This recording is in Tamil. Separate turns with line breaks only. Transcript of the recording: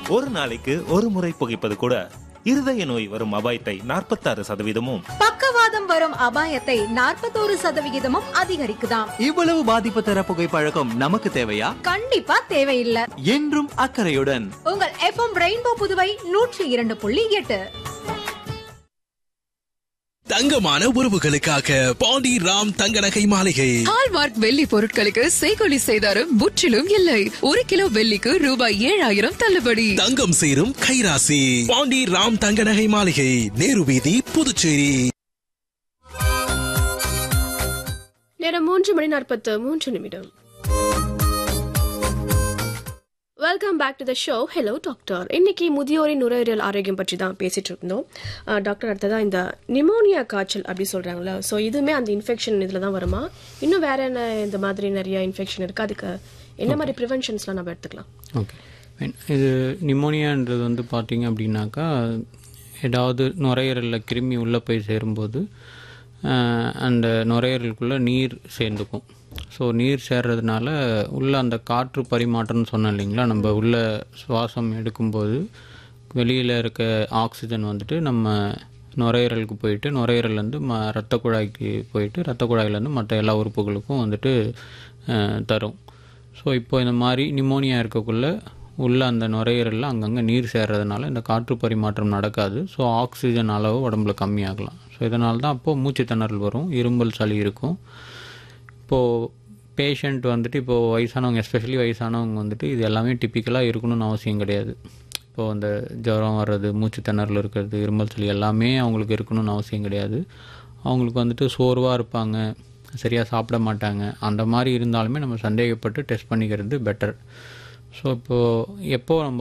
ஒரு நாளைக்கு ஒரு முறை புகைப்பது கூட இருதய நோய் வரும் அபாயத்தை நாற்பத்தாறு சதவீதமும்
பக்கவாதம் வரும் அபாயத்தை நாற்பத்தோரு சதவிகிதமும் அதிகரிக்குதாம்
இவ்வளவு பாதிப்பு தர புகைப்பழக்கம் நமக்கு தேவையா
கண்டிப்பா தேவையில்ல
என்றும் அக்கறையுடன்
உங்கள் எஃப்எம் ரெயின்போ புதுவை நூற்றி இரண்டு புள்ளி எட்டு
தங்கமான உறவுகளுக்காக பாண்டி ராம் தங்க நகை மாளிகை
ஹால்மார்க் வெள்ளி பொருட்களுக்கு செய்கொலி செய்தாரும் முற்றிலும் இல்லை ஒரு கிலோ வெள்ளிக்கு ரூபாய் ஏழாயிரம் தள்ளுபடி
தங்கம் சேரும் கைராசி பாண்டி ராம் தங்க நகை மாளிகை நேரு வீதி புதுச்சேரி
நேரம் மூன்று மணி நாற்பத்து மூன்று நிமிடம் welcome back to the show hello doctor இன்னைக்கு முதியோரின் நுரையீரல் ஆரோக்கியம் பற்றி தான் பேசிட்டு இருந்தோம் அஹ், டாக்டர் அடுத்ததா இந்த நிமோனியா காய்ச்சல் அப்படி சொல்றாங்களா ஸோ இதுவுமே அந்த இன்ஃபெக்ஷன் இதில் தான் வருமா இன்னும் வேற என்ன இந்த மாதிரி நிறைய இன்ஃபெக்ஷன் இருக்கு அதுக்கு என்ன மாதிரி ப்ரிவென்ஷன்ஸ்லாம் நம்ம எடுத்துக்கலாம்
ஓகே Fine. இது நிமோனியான்றது வந்து பார்த்தீங்க அப்படின்னாக்கா ஏதாவது நுரையீரலில் கிருமி உள்ளே போய் சேரும்போது ஆஹ், அந்த நுரையீரலுக்குள்ளே நீர் சேர்ந்துக்கும் ஸோ நீர் சேர்றதுனால உள்ள அந்த காற்று பரிமாற்றம்னு சொன்னோம் இல்லைங்களா நம்ம உள்ள சுவாசம் எடுக்கும்போது வெளியில் இருக்க ஆக்சிஜன் வந்துட்டு நம்ம நுரையீரலுக்கு போயிட்டு நுரையீரல்லேருந்து ம ரத்த குழாய்க்கு போயிட்டு ரத்த குழாயிலேருந்து மற்ற எல்லா உறுப்புகளுக்கும் வந்துட்டு ஆஹ், தரும் ஸோ இப்போ இந்த மாதிரி நிமோனியா இருக்கக்குள்ள உள்ள அந்த நுரையீரலில் அங்கங்கே நீர் சேர்றதுனால இந்த காற்று பரிமாற்றம் நடக்காது ஸோ ஆக்சிஜன் அளவு உடம்புல கம்மியாகலாம் ஸோ இதனால தான் அப்போது மூச்சு திணறல் வரும் இரும்பல் சளி இருக்கும் இப்போது பேஷண்ட் வந்துட்டு இப்போது வயசானவங்க எஸ்பெஷலி வயசானவங்க வந்துட்டு இது எல்லாமே டிப்பிக்கலாக இருக்கணும்னு அவசியம் கிடையாது இப்போது அந்த ஜுரம் வர்றது மூச்சு திணறல் இருக்கிறது இருமல் சளி எல்லாமே அவங்களுக்கு இருக்கணும்னு அவசியம் கிடையாது அவங்களுக்கு வந்துட்டு சோர்வாக இருப்பாங்க சரியாக சாப்பிட மாட்டாங்க அந்த மாதிரி இருந்தாலுமே நம்ம சந்தேகப்பட்டு டெஸ்ட் பண்ணிக்கிறது பெட்டர் ஸோ இப்போது எப்போ நம்ம